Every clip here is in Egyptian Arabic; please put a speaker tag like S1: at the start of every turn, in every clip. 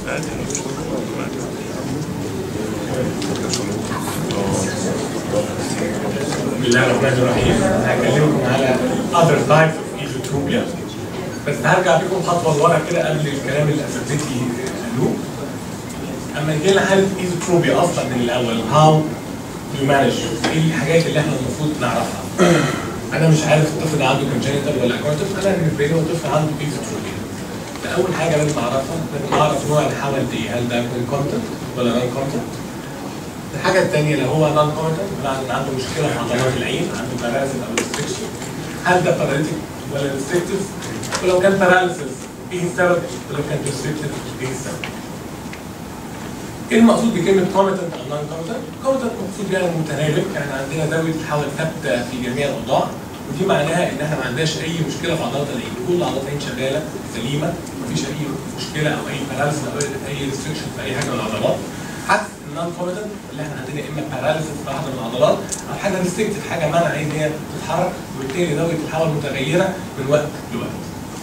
S1: بسم الله الرحمن الرحيم هكلمكم على other types of ايزوتروبيا بس هرجع بيكم خطوه لورا كده قبل الكلام اللي اساتذتي قالوه اما يجي لنا حاله ايزوتروبيا اصلا من الاول هاو يو مانج ايه الحاجات اللي احنا المفروض نعرفها انا مش عارف الطفل ده عنده كونجنتال ولا اكوانتف انا بالنسبه لي هو طفل عنده ايزوتروبيا ده اول حاجه لازم اعرفها لازم اعرف نوع الحمل ايه هل ده كونتنت ولا نون كونتنت الحاجة الثانية لو هو نون كومنتنت بمعنى ان عنده مشكلة في عضلات العين عنده باراليسيس او ريستريكشن هل ده باراليتيك ولا ريستريكتيف ولو كان باراليسيس ايه السبب ولو كان ريستريكتيف ايه السبب ايه المقصود بكلمة كومنتنت او نون كومنتنت؟ كومنتنت مقصود بيها المتناوب يعني عندنا زاوية الحول ثابتة في جميع الأوضاع ودي معناها ان احنا ما عندناش اي مشكلة في عضلات العين كل عضلات العين شغالة سليمة مفيش اي مشكلة او اي باراليسيس او اي ريستريكشن في اي حاجة من العضلات عكس النون كوميتنت اللي احنا عندنا اما باراليسيس في واحده من العضلات او حاجه ريستريكتد حاجه منع ان هي تتحرك وبالتالي زاويه الحول متغيره من وقت لوقت.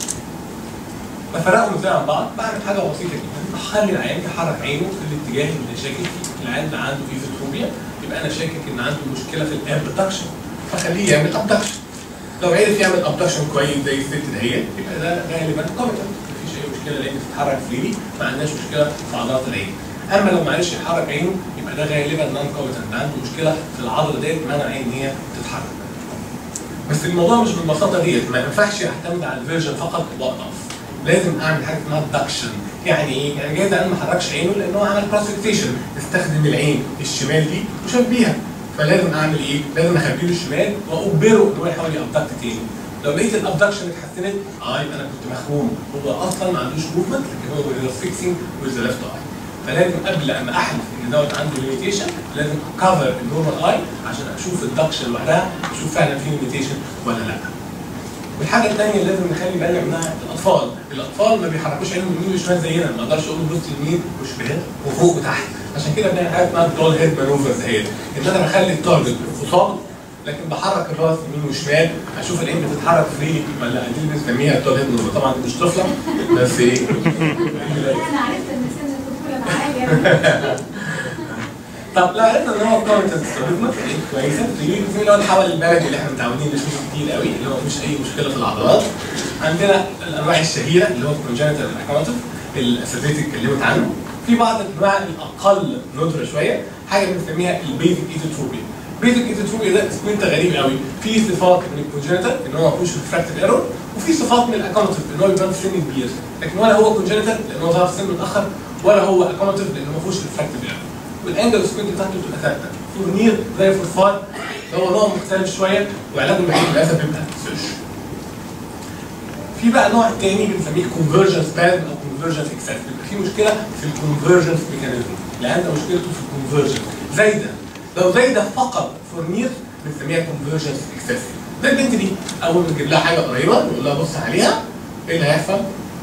S1: بفرقهم ازاي عن بعض؟ بعمل حاجه بسيطه جدا بخلي العيان يحرك عينه في الاتجاه اللي شاكك فيه، العيان ده عنده ايزوتروبيا يبقى انا شاكك ان عنده مشكله في الابدكشن فخليه يعمل ابدكشن. لو عرف يعمل ابدكشن كويس زي الست دهيت يبقى ده غالبا كوميتنت مفيش اي مشكله لان بتتحرك فريلي ما عندناش مشكله في عضلات العين. اما لو معرفش يحرك عينه يبقى ده غالبا نون كوميتنت عنده مشكله في العضله ديت منع ان هي تتحرك. بس الموضوع مش بالبساطه ديت ما ينفعش اعتمد على الفيرجن فقط واقف. لازم اعمل حاجه اسمها دكشن يعني ايه؟ يعني جايز انا ما حركش عينه لان هو عمل كلاسيفيكيشن استخدم العين الشمال دي وشاف بيها فلازم اعمل ايه؟ لازم اخبيه له الشمال واجبره ان هو يحاول يابدكت تاني. لو لقيت الابدكشن اتحسنت اه يبقى انا كنت مخروم هو اصلا ما عندوش موفمنت لكن هو فيكسنج وذ ذا ليفت اي. فلازم قبل اما احلف ان دوت عنده ليميتيشن لازم اكفر النورمال اي عشان اشوف الدكشن لوحدها اشوف فعلا في ليميتيشن ولا لا. والحاجه الثانيه اللي لازم نخلي بالنا منها الاطفال، الاطفال ما بيحركوش عينهم يمين وشمال زينا ما اقدرش اقول بص يمين وشمال وفوق وتحت عشان كده بنعمل حاجه اسمها دول هيد مانوفرز هي ان انا بخلي التارجت قصاد لكن بحرك الراس يمين وشمال اشوف العين بتتحرك فري ولا دي بنسميها الدول هيد مانوفر طبعا دي مش طفله بس ايه
S2: انا عرفت ان سن الطفوله معايا
S1: طب لو عرفنا ان هو كونتنت ستوريزم كويسه في في اللي هو الحول البلدي اللي احنا متعودين نشوفه كتير قوي اللي هو مفيش اي مشكله في العضلات عندنا الانواع الشهيره اللي هو الكونجنتال اكونتيف الاساتذه اتكلمت عنه في بعض الانواع الاقل ندره شويه حاجه بنسميها البيزك ايزوتروبيا بيزك ايزوتروبيا ده اسم انت غريب قوي في صفات من الكونجنتال ان هو ما فيهوش ريفراكتيف ايرور وفي صفات من الاكونتيف ان هو بيبان في سن كبير لكن ولا هو كونجنتال لان هو ظهر في سن متاخر ولا هو اكونتيف لان ما فيهوش ريفراكتيف ايرور والانجل سكوينت بتاعته بتبقى ثابته فورنير زي فورفار هو نوع مختلف شويه وعلاجه الوحيد للاسف بيبقى سيرش في بقى نوع تاني بنسميه كونفرجنس باد او كونفرجنس اكسس بيبقى في مشكله في الكونفرجنس ميكانيزم اللي عنده مشكلته في الكونفرجن زي ده لو زي ده فقط فورنير بنسميها كونفرجنس اكسس زي البنت دي اول ما نجيب لها حاجه قريبه نقول لها بص عليها ايه اللي هيحصل؟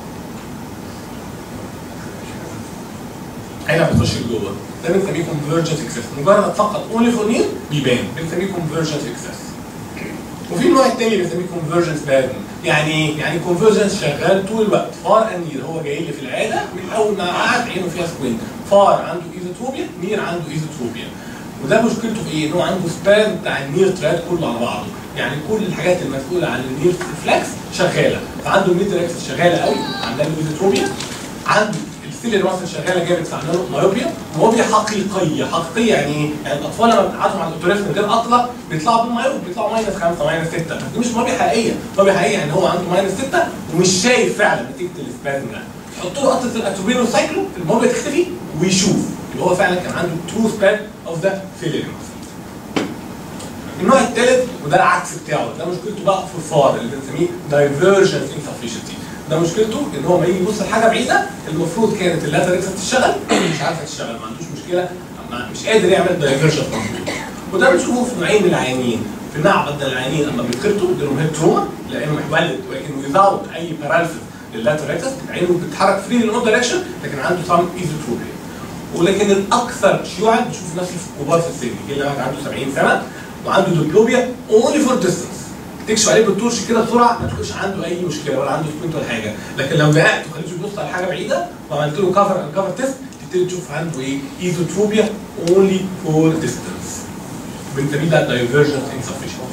S1: عينها بتخش لجوه ده بنسميه كونفرجنس اكسس مجرد فقط اونلي فورنير بيبان بنسميه كونفرجنس اكسس وفي النوع الثاني بنسميه كونفرجنس بادن يعني ايه؟ يعني كونفرجنس شغال طول الوقت فار انير هو جاي لي في العياده من اول ما قعد عينه فيها سكوينت فار عنده ايزوتروبيا نير عنده ايزوتروبيا وده مشكلته في ايه؟ ان هو عنده سبان بتاع النير تراد كله على بعضه يعني كل الحاجات المسؤوله عن النير ريفلكس شغاله فعنده النير ريفلكس شغاله قوي عندها ايزوتروبيا عنده السيلر مثلا شغاله جامد فعملنا له مايوبيا مايوبيا حقيقيه حقيقيه يعني ايه؟ يعني الاطفال لما بتقعدوا مع الاوتوريست من غير اطلق بيطلعوا بالمايوب بيطلعوا ماينس 5 ماينس 6 بس دي مش مايوبيا حقيقيه مايوبيا حقيقيه يعني هو عنده ماينس 6 ومش شايف فعلا نتيجه الاسبازم ده تحطوا له قطره الاتروبين سايكلو المايوبيا تختفي ويشوف يبقى هو فعلا كان عنده ترو سبان اوف ذا فيلر النوع الثالث وده العكس بتاعه ده مشكلته بقى في الفار اللي بنسميه دايفرجنس انسفشنسي ده مشكلته ان هو ما يجي يبص لحاجه بعيده المفروض كانت اللاتر اكسس تشتغل مش عارفه تشتغل ما عندوش مشكله ما- مش قادر يعمل دايفرجن وده بنشوفه في نوعين من العيانين في معبد العيانين اما بيتخرطوا بيجيلهم هيد تروما لانه محولد ولكن ويزاوت اي باراليسيس للاتر اكسس عينه بتتحرك فري للنود دايركشن لكن عنده سام ايزوتروبيا ولكن الاكثر شيوعا بشوف الناس اللي في الكبار في السن يجي لي واحد عنده 70 سنه وعنده ديبلوبيا اونلي فور ديستنس تكشف عليه بالتورش كده بسرعه ما تلاقيش عنده اي مشكله ولا عنده سبنت ولا حاجه لكن لو دققت وخليته يبص على حاجه بعيده وعملت له كفر اند كفر تيست تبتدي تشوف عنده ايه ايزوتروبيا اونلي فور ديستانس بنسميه ده دايفرجنت انسفشنت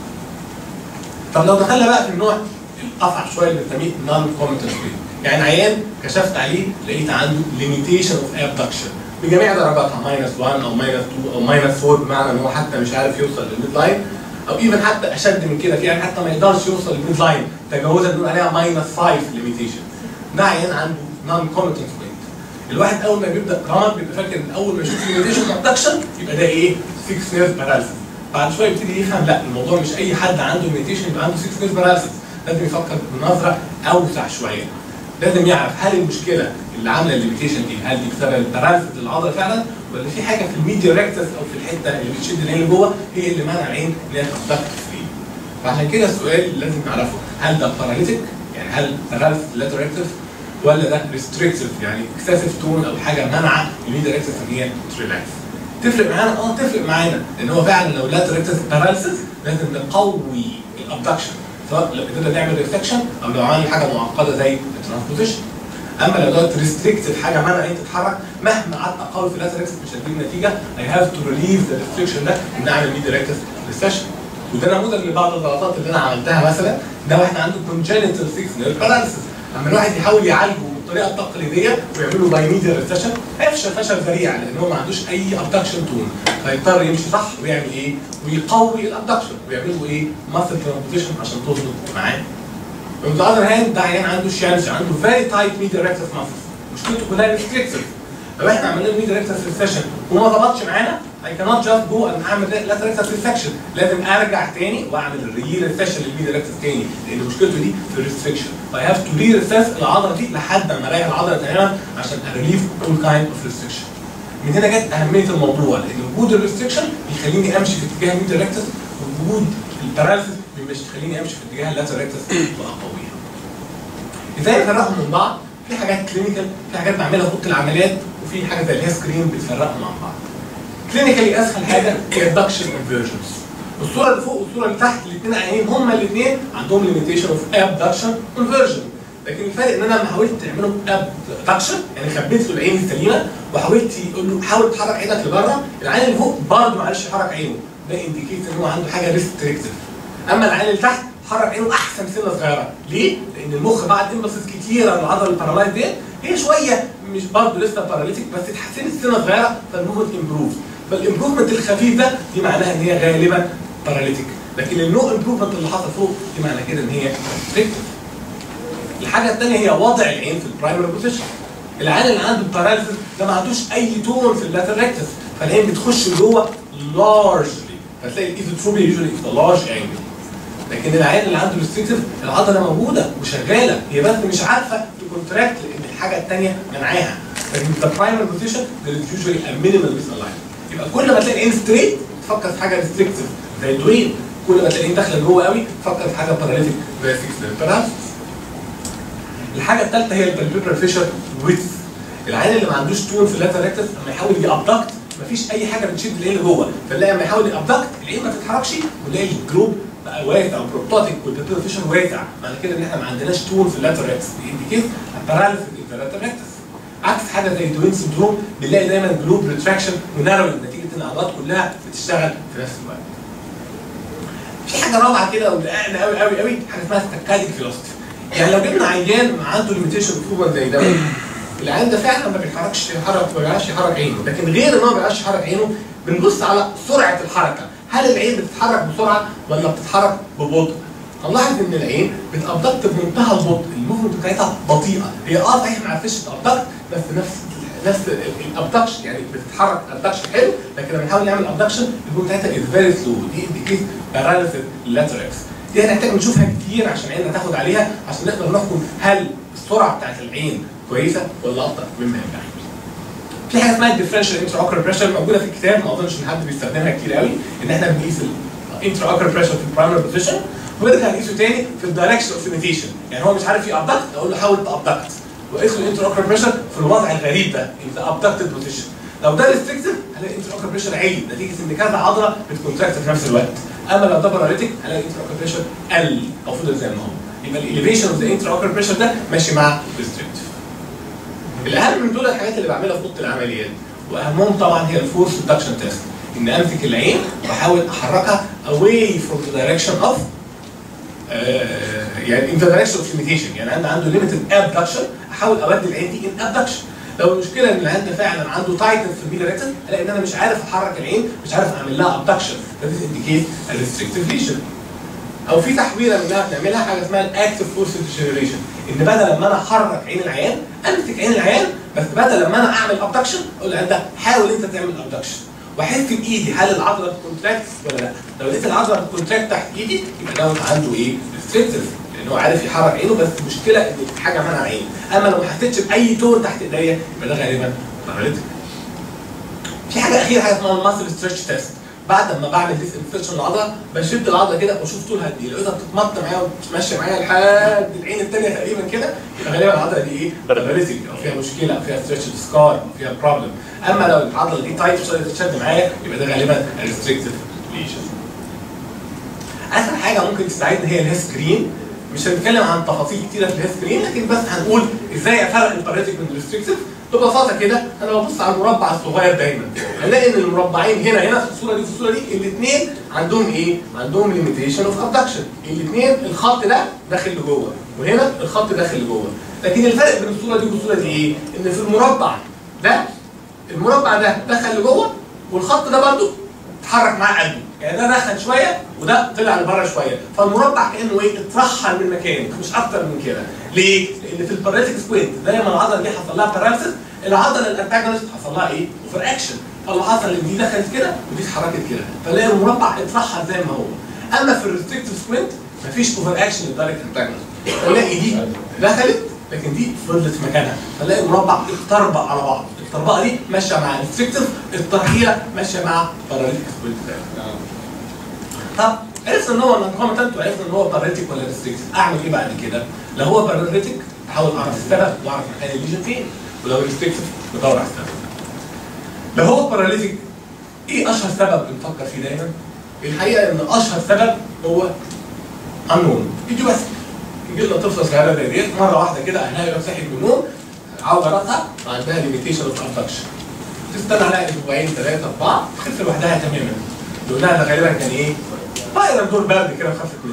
S1: طب لو دخلنا بقى في النوع الاصعب شويه اللي بنسميه نون كومنتنت يعني عيان كشفت عليه لقيت عنده ليميتيشن اوف ابدكشن بجميع درجاتها ماينس 1 او ماينس 2 او ماينس 4 بمعنى ان هو حتى مش عارف يوصل للميد لاين او ايفن حتى اشد من كده في يعني حتى ما يقدرش يوصل للميد لاين تجاوزا نقول عليها ماينس 5 ليميتيشن ده عيان عنده نون كومنتنت الواحد اول ما بيبدا رمض بيبقى فاكر ان اول ما يشوف ليميتيشن ابدكشن يبقى ده ايه 6 نيرف باراليسيس بعد شويه يبتدي يفهم لا الموضوع مش اي حد عنده ليميتيشن يبقى عنده 6 نيرف باراليسيس لازم يفكر بنظره اوسع شويه لازم يعرف هل المشكله اللي عامله الليميتيشن دي هل دي بسبب الباراليسيس للعضله فعلا ولا في حاجه في الميديا ريكتس او في الحته اللي بتشد العين لجوه هي اللي مانع العين ان هي تتدكك فري فعشان كده السؤال اللي لازم نعرفه هل ده باراليتيك يعني هل باراليسيس لاتريكتس ولا ده ريستريكتيف يعني اكسسيف تون او حاجه منع الميديا ريكتس ان هي تريلاكس تفرق معانا اه تفرق معانا لان هو فعلا لو لاتريكتس باراليسيس لازم نقوي الابدكشن سواء لو قدرنا نعمل ريفلكشن او لو عملنا حاجه معقده زي الترانسبوزيشن اما لو دوت ريستريكتد حاجه منع ان تتحرك مهما قعدت اقوي في اللاتركس مش هتجيب نتيجه اي هاف تو ريليف ذا ريستريكشن ده ان اعمل ميديا ريكتس ريسيشن وده نموذج لبعض الغلطات اللي انا عملتها مثلا ده واحد عنده كونجنتال 6 نيرف باراليسيس اما الواحد يحاول يعالجه بالطريقه التقليديه ويعمل له باي ميديا ريسيشن هيفشل فشل ذريع لان هو ما عندوش اي ابدكشن تون فيضطر يمشي صح ويعمل ايه؟ ويقوي الابدكشن ويعمل له ايه؟ ماسل ترانسبوزيشن عشان تظبط معاه On the other hand ده عيان عنده شانس عنده very tight media rectus muscles مشكلته كلها restrictive لو احنا عملنا له media rectus recession وما ظبطش معانا I cannot just go and اعمل lateral rectus resection لازم ارجع تاني واعمل الري ريسيشن للميديا rectus تاني لان مشكلته دي في الريستريكشن فاي هاف تو ري ريسيس العضله دي لحد ما اريح العضله تماما عشان اريليف all kind of restriction من هنا جت اهميه الموضوع لان وجود الريستريكشن بيخليني امشي في اتجاه الميديا rectus ووجود الباراليسيس مش تخليني امشي في اتجاه اللاتر ريكتس واقويها. ازاي نفرقهم من بعض؟ في حاجات كلينيكال، في حاجات بعملها في اوضه العمليات، وفي حاجه زي الهيس سكرين بتفرقهم عن بعض. كلينيكالي اسهل حاجه هي الدكشن انفيرجنز. الصوره اللي فوق والصوره اللي تحت الاثنين عينين هما الاثنين عندهم ليميتيشن اوف ابدكشن انفيرجن. لكن الفرق ان انا لما حاولت تعملهم ابدكشن يعني خبيت له العين السليمه وحاولت يقول له حاول تحرك عينك لبره، العين اللي فوق برضه ما عرفش يحرك عينه. ده انديكيت ان هو عنده حاجه ريستريكتيف. اما العين اللي تحت حرك عينه احسن سنه صغيره ليه؟ لان المخ بعد امبلسز كتيره من العضله البارالايز دي هي شويه مش برضه لسه باراليتيك بس اتحسنت سنه صغيره فالموفمنت امبروف فالامبروفمنت الخفيف ده دي معناها ان هي غالبا باراليتيك لكن النو امبروفمنت اللي حصل فوق دي معنى كده ان هي ريستريكتيف الحاجه الثانيه هي وضع العين في البرايمري بوزيشن العين اللي عنده باراليسيس ده ما عندوش اي تون في اللاتر ريكتس فالعين بتخش جوه لارجلي فتلاقي الايزوتروبيا يوجوالي في لارج انجل لكن العيان اللي عنده ريستريكتيف العضله موجوده وشغاله هي بس مش عارفه تكونتراكت لان الحاجه الثانيه منعاها لكن ذا برايمري بوزيشن there is usually a minimal misalignment يبقى كل ما تلاقي العين ستريت تفكر في حاجه ريستريكتيف زي الدوين كل ما تلاقي العين داخله جوه قوي تفكر في حاجه باراليتيك زي السكس الحاجه الثالثه هي البالبيبرال فيشر ويدث العيان اللي ما عندوش تون في اللاتر ريكتس لما يحاول يابدكت مفيش اي حاجه بتشد العين لجوه فنلاقي لما يحاول يابدكت العين ما تتحركش ونلاقي الجروب بقى واسع بروبتوتيك والبيبرال فيشر واسع معنى كده ان احنا ما عندناش تون في اللاتر ريكتس انديكيت باراليسيس في اللاتر ريكتس عكس حاجه زي دوين سندروم بنلاقي دايما جلوب ريتراكشن وناروينج نتيجه ان العضلات كلها بتشتغل في نفس الوقت. في حاجه رابعه كده ودققنا قوي قوي قوي حاجه اسمها ستاكاديك فيلوسيتي. يعني لو جبنا عيان عنده ليميتيشن اوف زي ده العيان ده فعلا ما بيتحركش يحرك ما بيعرفش يحرك عينه لكن غير ان هو ما بيعرفش يحرك عينه بنبص على سرعه الحركه هل العين بتتحرك بسرعه ولا بتتحرك ببطء؟ هنلاحظ ان العين بتابدكت بمنتهى البطء الموفمنت بتاعتها بطيئه هي اه صحيح ما عرفتش تابدكت بس نفس نفس الابدكشن يعني بتتحرك ابدكشن حلو لكن لما نحاول نعمل ابدكشن الموفمنت بتاعتها از فيري سلو دي انديكيت باراليسيس لاتركس دي هنحتاج نشوفها كتير عشان عيننا تاخد عليها عشان نقدر نحكم هل السرعه بتاعت العين كويسه ولا ابطا مما ينبغي. في حاجه اسمها الديفرنشال انترا اوكر بريشر موجوده في الكتاب ما اظنش ان حد بيستخدمها كتير قوي ان احنا بنقيس الانترا اوكر بريشر في البرايمري بوزيشن ونرجع نقيسه تاني في الدايركشن اوف ليميتيشن يعني هو مش عارف يابدكت اقول له حاول تابدكت واقيس له الانترا اوكر بريشر في الوضع الغريب ده ان ذا ابدكتد بوزيشن لو ده ريستريكتيف هلاقي الانترا اوكر بريشر عالي نتيجه ان كذا عضله بتكونتراكت في نفس الوقت اما لو ده باراليتيك هلاقي الانترا اوكر بريشر قل او فضل زي ما هو يبقى الاليفيشن اوف ذا انترا اوكر بريشر ده ماشي مع ريستريكتيف الاهم من دول الحاجات اللي بعملها في اوضه العمليات واهمهم طبعا هي الفورس ريدكشن تيست ان امسك العين واحاول احركها away from the direction of آه، يعني in the direction of limitation يعني انا عنده limited abduction احاول اودي العين دي in abduction لو المشكله ان العين ده فعلا عنده تايتن في الميديا ريتن الاقي ان انا مش عارف احرك العين مش عارف اعمل لها abduction ده indicate a restrictive lesion او في تحويره منها بنعملها حاجه اسمها الاكتف فورس ديجنريشن ان بدل لما انا احرك عين العيان امسك عين العيان بس بدل لما انا اعمل ابدكشن اقول له انت حاول انت تعمل ابدكشن واحس بايدي هل العضله بتكونتراكت ولا لا لو لقيت العضله بتكونتراكت تحت ايدي يبقى ده عنده ايه ريستريكتيف لان هو عارف يحرك عينه بس المشكله ان حاجه منع عينه اما لو ما حسيتش باي تون تحت ايديا يبقى ده غالبا باراليتيك في حاجه اخيره حاجه اسمها الماسل ستريتش تيست بعد ما بعمل ديس انفكشن العضله بشد العضله كده واشوف طولها قد ايه لقيتها بتتمط معايا وماشيه معايا لحد العين الثانيه تقريبا كده يبقى غالبا العضله دي ايه؟ باراليتيك او فيها مشكله او فيها ستريتش سكار او فيها بروبلم اما لو العضله دي تايت مش قادره تتشد معايا يبقى ده غالبا ريستريكتيف ليجن اخر حاجه ممكن تساعدنا هي الهيس سكرين مش هنتكلم عن تفاصيل كتيره في الهيس سكرين لكن بس هنقول ازاي افرق الباراليتيك من الريستريكتيف ببساطه كده انا ببص على المربع الصغير دايما هنلاقي ان المربعين هنا هنا في الصوره دي في الصوره دي الاثنين عندهم ايه؟ عندهم ليميتيشن اوف ابدكشن الاثنين الخط ده داخل لجوه وهنا الخط داخل لجوه لكن الفرق بين الصوره دي والصوره دي ايه؟ ان في المربع ده المربع ده دخل لجوه والخط ده برضه اتحرك معاه قلبه يعني ده دخل شويه وده طلع لبره شويه فالمربع كانه ايه اترحل من مكانه مش اكتر من كده ليه؟ لان في الباراليتيك سكوينت زي ما العضله دي حصل لها باراليسيس العضله الانتاجونست حصل لها ايه؟ اوفر اكشن فاللي حصل ان دي دخلت كده ودي اتحركت كده فنلاقي المربع اترحل زي ما هو اما في الريستريكتيف سكوينت مفيش اوفر اكشن للدايركت انتاجونست فنلاقي دي دخلت لكن دي فضلت في مكانها فنلاقي المربع اتطربق على بعض الطربقه دي ماشيه مع الريستريكتيف الترحيله ماشيه مع باراليتيك سكوينت طب عرفنا ان هو نون وعرفنا ان هو باراليتيك ولا ريستريكتيف اعمل ايه بعد كده؟ لو هو باراليتيك احاول اعرف السبب واعرف مكان الليجن فين ولو ريستريكتيف بدور على السبب لو هو باراليتيك ايه اشهر سبب بنفكر فيه دايما؟ الحقيقه ان اشهر سبب هو انون ايديوباثيك يجي لنا طفله صغيره زي ديت مره واحده كده اهلها يبقى صحي من النوم عاوزه راسها وعندها ليميتيشن اوف ابدكشن تستنى عليها اسبوعين ثلاثه اربعه تخف لوحدها تماما يقول لها ده غالبا كان ايه؟ فايرال دور برد كده وخفت منه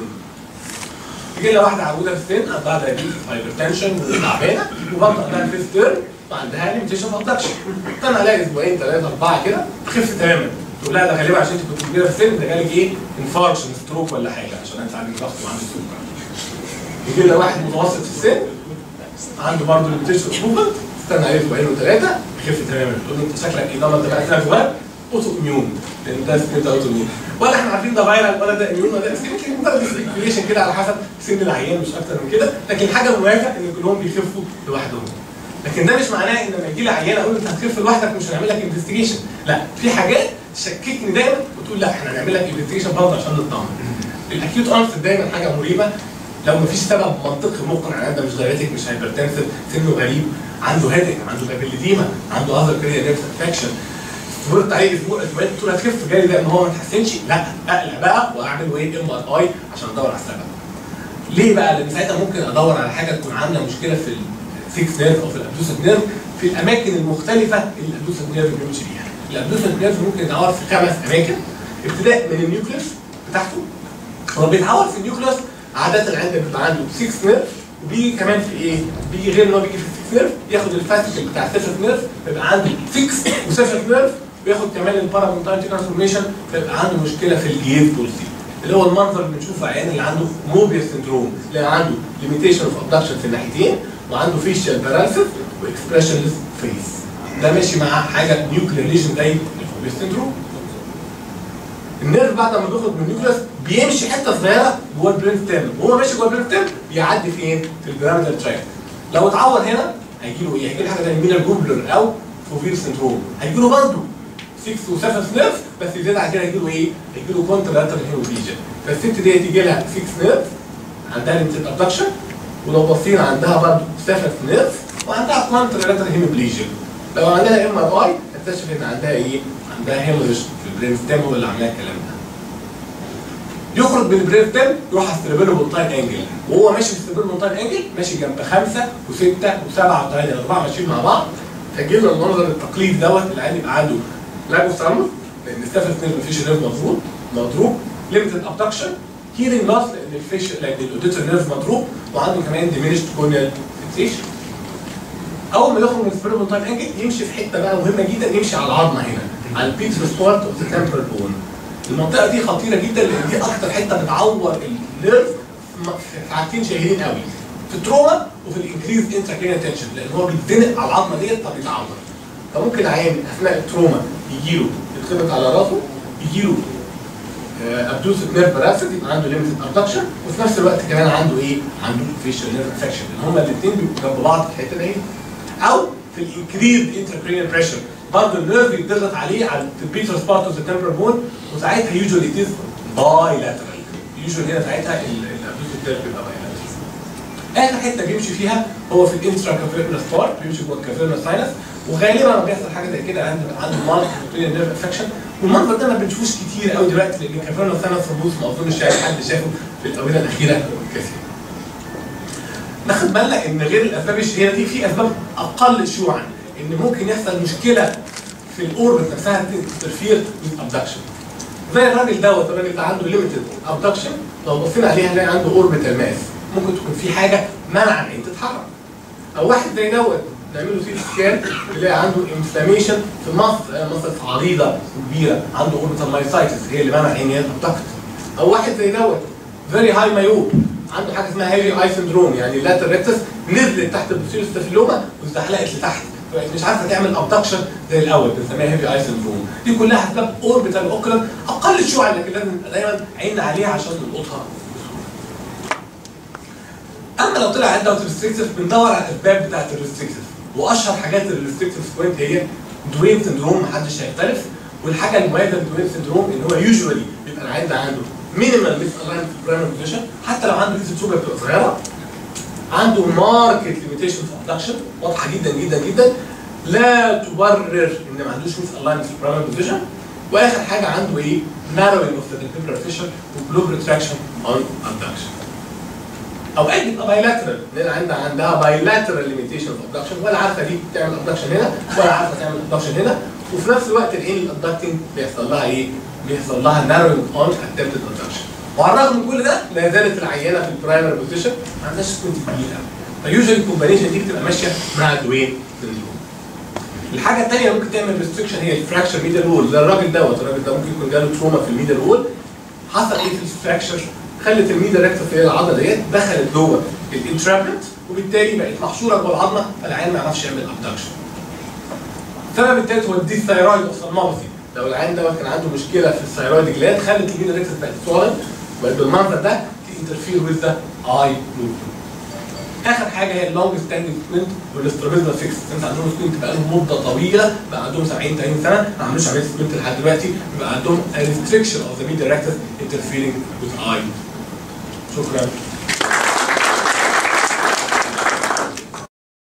S1: يجي لنا واحده عجوزه في السن عندها دايابيتس هايبرتنشن وتعبانه وبرضه عندها فيس تيرن وعندها ليميتيشن اوف ابدكشن استنى عليها اسبوعين ثلاثه اربعه كده تخف تماما تقول لها ده غالبا عشان انت كنت كبيره في السن ده جالك ايه؟ انفاركشن ستروك ولا حاجه عشان انت عندك ضغط وعندك سكر يجي لنا واحد متوسط في السن عنده برضه ليميتيشن اوف موفمنت استنى عليه اسبوعين وثلاثه يخف تماما تقول له انت شكلك ايه ده انت بقى كده جواك اوتو اميون لان ده سكريبت اوتو اميون ولا احنا عارفين ده فايرال ولا ده اميون ولا ده يمكن مجرد سبيكيوليشن كده على حسب سن العيان مش اكتر من كده لكن حاجه موافق ان كلهم بيخفوا لوحدهم لكن ده مش معناه ان لما يجي لي عيان اقول له انت هتخف لوحدك مش هنعمل لك انفستيجيشن لا في حاجات تشككني دايما وتقول لا احنا هنعمل لك انفستيجيشن برضه عشان نطمن الاكيوت انست دايما حاجه مريبه لو مفيش سبب منطقي مقنع العيان ده مش دايريتك مش هايبرتنسف سنه غريب عنده هيدك عنده بابيليديما عنده اذر كارير نيرف انفكشن صبرت عليه اسبوع اسبوعين تقول هتخف جالي ده ان هو ما اتحسنش لا اقلق بقى واعمل ويت ام ار اي عشان ادور على السبب. ليه بقى؟ لان ساعتها ممكن ادور على حاجه تكون عامله مشكله في السيكس نيرف او في الابدوسال نيرف في الاماكن المختلفه اللي الابدوسال نيرف بيمشي فيها. الابدوسال نيرف ممكن يتعور في خمس اماكن ابتداء من النيوكليوس بتاعته هو بيتعور في النيوكليوس عاده العيان بيبقى عنده 6 نيرف وبيجي كمان في ايه؟ بيجي غير ان هو بيجي في السكس نيرف ياخد الفاسيكل بتاع السيفت نيرف فيبقى عنده 6 وسيفت نيرف وياخد كمان البارامونتايتي ترانسفورميشن فيبقى عنده مشكله في الجيز بولسي اللي هو المنظر اللي بنشوفه عيان اللي عنده موبيس سندروم اللي عنده ليميتيشن اوف ابدكشن في الناحيتين وعنده فيشيال بارالسيس واكسبريشنلس فيس ده ماشي مع حاجه نيوكلير ليجن زي الموبيس سندروم النيرف بعد ما بيخرج من النيوكليوس بيمشي حته صغيره جوه البرين ستيم وهو ماشي جوه البرين ستيم بيعدي فين؟ في البيراميدال تراكت لو اتعور هنا هيجي له ايه؟ هيجي له حاجه زي ميلر جوبلر او فوفير سندروم هيجي له برضه 6 و7 نيرف بس زياده عن كده هيجي له ايه؟ هيجي له كونتراتر هيموبليجيا فالست ديت يجي لها 6 نيرف عندها ليمتد ابدكشن ولو بصينا عندها برضه 7 نيرف وعندها كونتراتر هيموبليجيا لو عندها ام ار اي هتكتشف ان عندها ايه؟ عندها هيموريج في البرين ستيم هو اللي عاملها الكلام ده يخرج من البريف تيم يروح على السيربيلو بونتاين انجل وهو ماشي في السيربيلو بونتاين انجل ماشي جنب خمسه وسته وسبعه وثمانيه اربعه ماشيين مع بعض فيجي لنا المنظر التقليدي دوت العيان يبقى عنده لاجو ثالموس لان السفر اثنين مفيش نيرف مضروب مضروب ليمتد ابدكشن هيرنج لوس لان الفيش لان الاوديتور نيرف مضروب وعنده كمان ديمينشد كورنيال فيكسيشن اول ما يخرج من السبيربل تايم انجل يمشي في حته بقى مهمه جدا يمشي على العظمه هنا على البيتر سبورت اوف ذا تمبرال بون المنطقه دي خطيره جدا لان دي اكتر حته بتعور النيرف في حاجتين شهيرين قوي في التروما وفي الانكريز انتراكرينال تنشن لان هو بيتزنق على العظمه ديت فبيتعور فممكن عيان اثناء التروما يجي له يتخبط على راسه يجي له ابدوسيف نيرف باراسيت يبقى عنده ليمتد ابدكشن وفي نفس الوقت كمان عنده ايه؟ عنده فيشال نيرف انفكشن لان هما الاثنين بيبقوا جنب بعض في الحته دي او في الانكريز انتراكرينال بريشر برضه النيرف يتضغط عليه على في البيتر سبارت اوف ذا تمبرال بون وساعتها يوجوالي تيز باي لاترال يوجوالي هنا ساعتها الابدوسيف نيرف بيبقى باي لاترال اخر حته بيمشي فيها هو في الانترا كافيرنس بارت بيمشي جوه الكافيرنس ساينس وغالبا لما بيحصل حاجه زي كده عنده عنده مالك نيرف انفكشن والمنظر ده ما بنشوفوش كتير قوي دلوقتي لان الكافيرنس ساينس ثرومبوز ما اظنش يعني حد شافه في الاونه الاخيره كثير. ناخد بالنا ان غير الاسباب الشهيره دي في اسباب اقل شيوعا ان ممكن يحصل مشكله في الاوربت نفسها ترفير من ابدكشن زي الراجل دوت الراجل ده عنده ليميتد ابدكشن لو بصينا عليه هنلاقي عنده اوربيتال ماس ممكن تكون في حاجه منع ان انت تتحرك او واحد زي دوت نعمل له سيت سكان نلاقي عنده انفلاميشن في المصل مصل عريضه وكبيره عنده اوربيتال مايسايتس هي اللي منع ان هي تبتكت او واحد زي دوت فيري هاي مايوب عنده حاجه اسمها هيفي اي سندروم يعني اللاتر ريكتس نزلت تحت البوستيريور ستافيلوما واتزحلقت لتحت فبقت مش عارفه تعمل ابدكشن زي الاول بنسميها هيفي اي سندروم دي كلها اسباب اوربيتال اوكلر اقل شيوعا لكن لازم نبقى دايما عيننا عليها عشان نلقطها اما لو طلع عندنا ريستريكتيف بندور على الاسباب بتاعت الريستريكتيف واشهر حاجات الريستريكتيف بوينت هي دوين سندروم محدش هيختلف والحاجه المميزه بالدوين سندروم ان هو يوجوالي بيبقى العيان ده عنده مينيمال ميس الاين في البرايمري بوزيشن حتى لو عنده ايزوتروبيا بتبقى صغيره عنده ماركت ليميتيشن في ابدكشن واضحه جدا جدا جدا لا تبرر ان ما عندوش ميس الاين في البرايمري بوزيشن واخر حاجه عنده ايه؟ narrowing اوف ذا vertebral fissure وبلوب ريتراكشن اون ابدكشن اوقات بيبقى بايلاترال لان عندها عندها بايلاترال ليميتيشن في ابدكشن ولا عارفه دي بتعمل ابدكشن هنا ولا عارفه تعمل ابدكشن هنا وفي نفس الوقت العين الابدكتنج بيحصل لها ايه؟ بيحصل لها ناروينج اون اتمتد ابدكشن وعلى الرغم من كل ده لا زالت العيانه في البرايمري بوزيشن ما عندهاش سكوت كبيره فيوجوالي الكومبانيشن دي بتبقى ماشيه مع الدوين سندروم الحاجه الثانيه ممكن تعمل ريستريكشن هي الفراكشر ميدل وول زي الراجل دوت الراجل ده ممكن يكون جاله تروما في الميدل وول حصل ايه في الفراكشر خلت الميدل ريكتس هي العضله ديت دخلت جوه الانترابمنت وبالتالي بقت محشوره جوه العظمه فالعيان ما يعرفش يعمل ابدكشن السبب الثالث هو الديثايرويد اوفثالموباثي لو العيان دوت كان عنده مشكله في الثايرويد جلاند خلت الميدل ريكتس بقت سولن بقت بالمنظر ده تنترفير ويز ذا اي موفمنت اخر حاجه هي اللونج ستاندنج سكوينت والاسترابيزما فيكس انت عندهم سكوينت بقى لهم مده طويله بقى عندهم 70 80 سنه ما عملوش عمليه سكوينت لحد دلوقتي بقى عندهم ريستريكشن اوف ذا ميدل ريكتس انترفيرنج وذ اي شكرا